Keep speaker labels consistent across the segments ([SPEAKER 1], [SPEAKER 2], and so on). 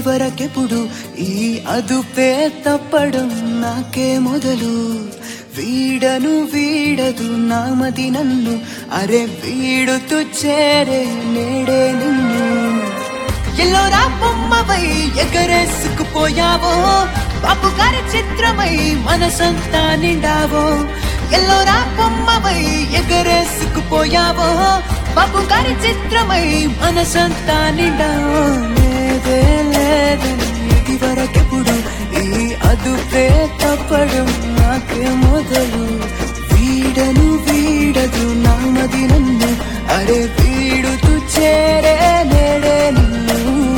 [SPEAKER 1] వరకెప్పుడు ఈ అదుపే తప్పడం నాకే మొదలు వీడను వీడదు నామది నన్ను అరే వీడుతూ చేరే నేడే నిన్ను ఎల్లోరా బొమ్మవై ఎగరేసుకుపోయావో బాపు గారి చిత్రమై మనసంతా నిండావో ఎల్లోరా బొమ్మవై ఎగరేసుకుపోయావో బాపు గారి చిత్రమై మనసంతా నిండావో లేదే లేదని ఇది వరకెప్పుడు ఈ అదుపే తప్పడం నాకే మొదలు వీడను వీడదు నామది నన్ను అరే వీడుతూ చేరే నేడే నిన్ను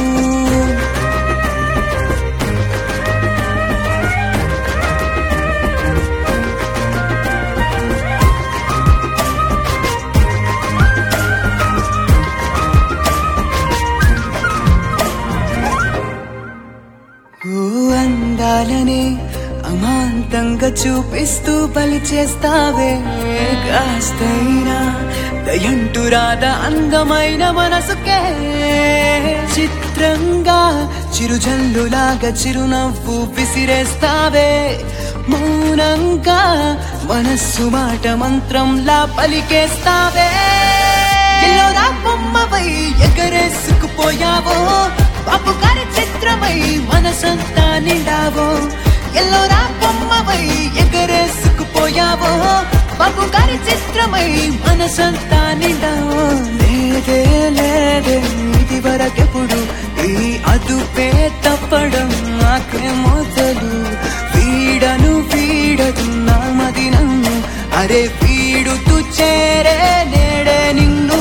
[SPEAKER 1] ఓ అందాలనే అమాంతంగా చూపిస్తూ బలి చేస్తావే కాస్తైనా దయంటు రాదా అందమైన మనసుకే చిత్రంగా చిరుజల్లులాగా చిరునవ్వు విసిరేస్తావే మౌనంగా మనస్సు మాట మంత్రంలా పలికేస్తావే ఎల్లోరా బొమ్మవై ఎగరేసుకుపోయావో బాపు గారి చిత్రమై మనసంతా నిండావో ఎల్లోరా బొమ్మవై ఎగరేసుకుపోయావో బాపు గారి చిత్రమై మనసంతా నిండావో లేదే లేదే ఇది వరకెప్పుడు ఈ అదుపే తప్పడం నాకే మొదలు వీడను వీడదు నామది నన్ను అరే వీడుతూ చేరే నేడే నిన్ను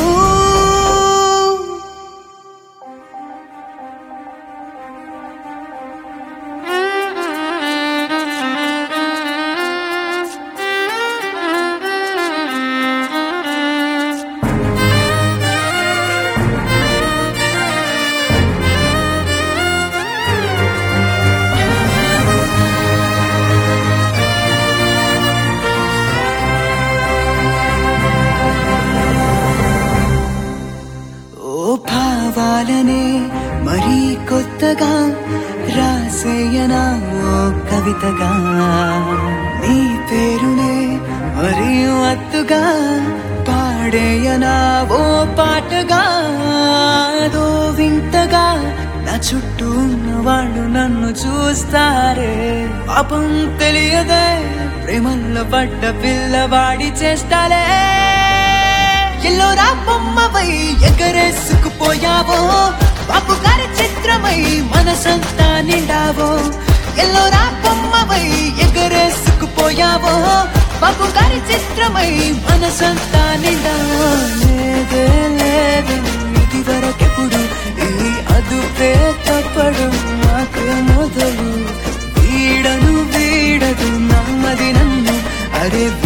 [SPEAKER 1] ఓ భావాలనే మరీ కొత్తగా రాసేయనా ఓ కవితగా నీ పేరునే మరీ అత్తుగా పాడేయనా ఓ పాటగా దో వింతగా నా చుట్టూ ఉన్న వాళ్ళు నన్ను చూస్తారే పాపం తెలియదే ప్రేమల్లో పడ్డ పిల్లవాడి చేస్తాలే ఎల్లోరా బొమ్మవై ఎగరేసుకుపోయావో బాపు గారి చిత్రమై మనసంతా నిండావో ఎల్లోరా బొమ్మవై ఎగరేసుకుపోయావో బాపు గారి చిత్రమై మనసంతా నిండావో లేదే లేదు ఇది వరకెప్పుడు ఈ అదుపే తప్పడం నాకే మొదలు వీడను వీడదు నమ్మది నన్ను అరే